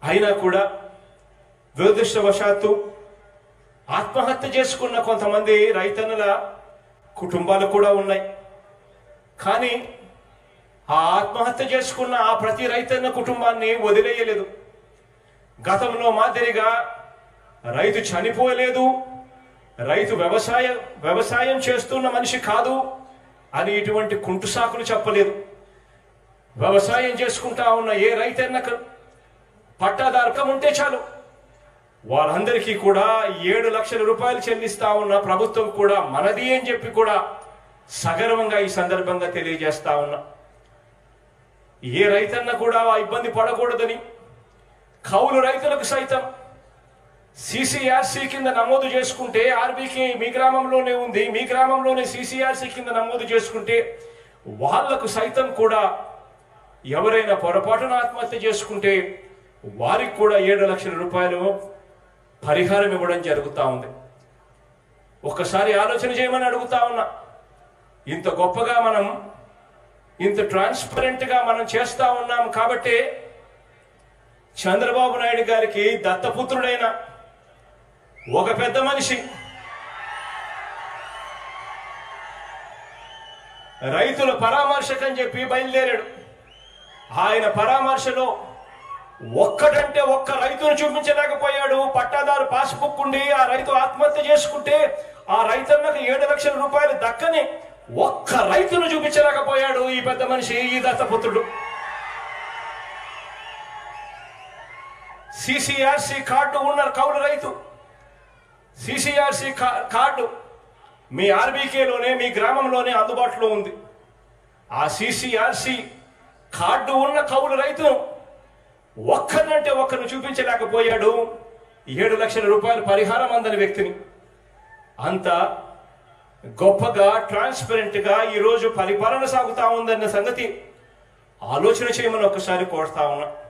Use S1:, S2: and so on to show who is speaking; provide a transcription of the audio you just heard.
S1: అయినా కూడా దురదృష్టవశాత్తు ఆత్మహత్య చేసుకున్న కొంతమంది రైతన్నుల కుటుంబాలు కూడా ఉన్నాయి కానీ ఆ ఆత్మహత్య చేసుకున్న ఆ ప్రతి రైతన్న కుటుంబాన్ని వదిలేయలేదు గతంలో మాదిరిగా రైతు చనిపోలేదు రైతు వ్యవసాయ వ్యవసాయం చేస్తున్న మనిషి కాదు అని ఇటువంటి కుంటు సాకులు చెప్పలేదు వ్యవసాయం చేసుకుంటా ఉన్న ఏ రైతన్నకు పట్టాదారకం ఉంటే చాలు వాళ్ళందరికీ కూడా ఏడు లక్షల రూపాయలు చెల్లిస్తా ఉన్న ప్రభుత్వం కూడా మనది అని చెప్పి కూడా సగర్వంగా ఈ సందర్భంగా తెలియజేస్తా ఉన్నా ఏ రైతన్న కూడా ఆ ఇబ్బంది పడకూడదని కౌలు రైతులకు సైతం సిసిఆర్సి కింద నమోదు చేసుకుంటే ఆర్బీకి మీ గ్రామంలోనే ఉంది మీ గ్రామంలోనే సిసిఆర్సి కింద నమోదు చేసుకుంటే వాళ్లకు సైతం కూడా ఎవరైనా పొరపాటున ఆత్మహత్య చేసుకుంటే వారికి కూడా ఏడు లక్షల రూపాయలు పరిహారం ఇవ్వడం జరుగుతూ ఉంది ఒక్కసారి ఆలోచన చేయమని అడుగుతా ఉన్నా ఇంత గొప్పగా మనం ఇంత ట్రాన్స్పరెంట్ గా మనం చేస్తా ఉన్నాం కాబట్టి చంద్రబాబు నాయుడు గారికి దత్తపుత్రుడైన ఒక పెద్ద మనిషి రైతుల పరామర్శకని చెప్పి బయలుదేరాడు ఆయన పరామర్శలో ఒక్కటంటే ఒక్క రైతును చూపించలేకపోయాడు పట్టాదారు పాస్బుక్ ఉండి ఆ రైతు ఆత్మహత్య చేసుకుంటే ఆ రైతన్నకు ఏడు లక్షల రూపాయలు దక్కని ఒక్క రైతును చూపించలేకపోయాడు ఈ పెద్ద మనిషి ఈ దత్తపుత్రుడు సిసిఆర్సి కార్డు ఉన్న కౌలు రైతు సిసిఆర్సి కార్డు మీ ఆర్బీకేలోనే మీ గ్రామంలోనే అందుబాటులో ఉంది ఆ సిసిఆర్సి కార్డు ఉన్న కౌలు రైతును ఒక్కరినంటే ఒక్కరిని చూపించలేకపోయాడు ఏడు లక్షల రూపాయల పరిహారం అందని వ్యక్తిని అంత గొప్పగా ట్రాన్స్పరెంట్ గా ఈరోజు పరిపాలన సాగుతా ఉందన్న సంగతి ఆలోచన చేయమని ఒక్కసారి కోరుతా ఉన్నా